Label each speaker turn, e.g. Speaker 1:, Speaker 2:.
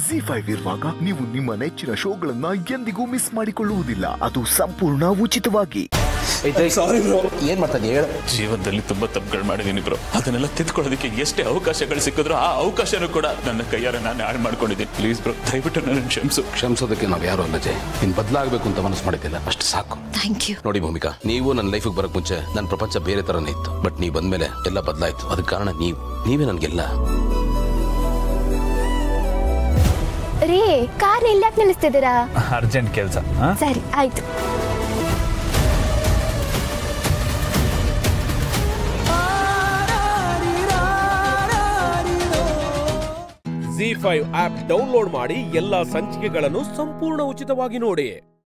Speaker 1: G five ಇರುವಾಗ ನೀವು ನಿಮ್ಮ ನೆಚ್ಚಿನ ಶೋಗಳನ್ನ ಎಂದಿಗೂ ಮಿಸ್ ಮಾಡಿಕೊಳ್ಳುವುದಿಲ್ಲ ಅದು ಸಂಪೂರ್ಣ ಉಚಿತವಾಗಿ
Speaker 2: ಏನ್ ಮಾಡ್ತಾ ಇದೀಯ ಹೇಳು
Speaker 3: ಜೀವನದಲ್ಲಿ ತುಂಬಾ ತಪ್ಪುಗಳು ಮಾಡಿದೀನಿ ಬ್ರೋ ಅದನ್ನೆಲ್ಲ ತಿದ್ಕೊಳ್ಳೋದಕ್ಕೆ ಎಷ್ಟೇ ಅವಕಾಶಗಳು ಸಿಕ್ಕಿದ್ರು ಆ ಅವಕಾಶನೂ ಕೂಡ ನನ್ನ ಕೈಯಾರ ನಾನು ಹಾಳು ಮಾಡ್ಕೊಂಡಿದ್ದೀನಿ ಪ್ಲೀಸ್ ಬ್ರೋ ದಯವಿಟ್ಟು ನನ್ನ ಕ್ಷಮಿಸು
Speaker 2: ಕ್ಷಮಿಸೋದಕ್ಕೆ ನಾವು ಯಾರು ಅಲ್ಲ ಜೈ ನೀನ್ ಬದಲಾಗಬೇಕು ಅಂತ ಮನಸ್ಸು ಮಾಡಿದ್ದಿಲ್ಲ ಅಷ್ಟು ಸಾಕು
Speaker 4: ಥ್ಯಾಂಕ್ ಯು
Speaker 2: ನೋಡಿ ಭೂಮಿಕಾ ನೀವು ನನ್ನ ಲೈಫಿಗೆ ಬರಕ್ ಮುಂಚೆ ನನ್ನ ಪ್ರಪಂಚ ಬೇರೆ ತರನೇ ಇತ್ತು ಬಟ್ ನೀವು ಬಂದ್ಮೇಲೆ ಎಲ್ಲ ಬದಲಾಯ್ತು ಅದಕ್ಕೆ ಕಾರಣ ನೀವು ನೀವೇ ನನ್ಗೆಲ್ಲ
Speaker 5: ರೀ ಕಾರ್ ಎಲ್ಲಾಕ್ ನಿಲ್ಲಿಸ್ತಿದ್ದೀರಾ
Speaker 6: ಅರ್ಜೆಂಟ್ ಕೆಲಸ
Speaker 5: ಸರಿ ಆಯ್ತು
Speaker 7: ಜಿ ಫೈವ್ ಆಪ್ ಡೌನ್ಲೋಡ್ ಮಾಡಿ ಎಲ್ಲಾ ಸಂಚಿಕೆಗಳನ್ನು ಸಂಪೂರ್ಣ ಉಚಿತವಾಗಿ ನೋಡಿ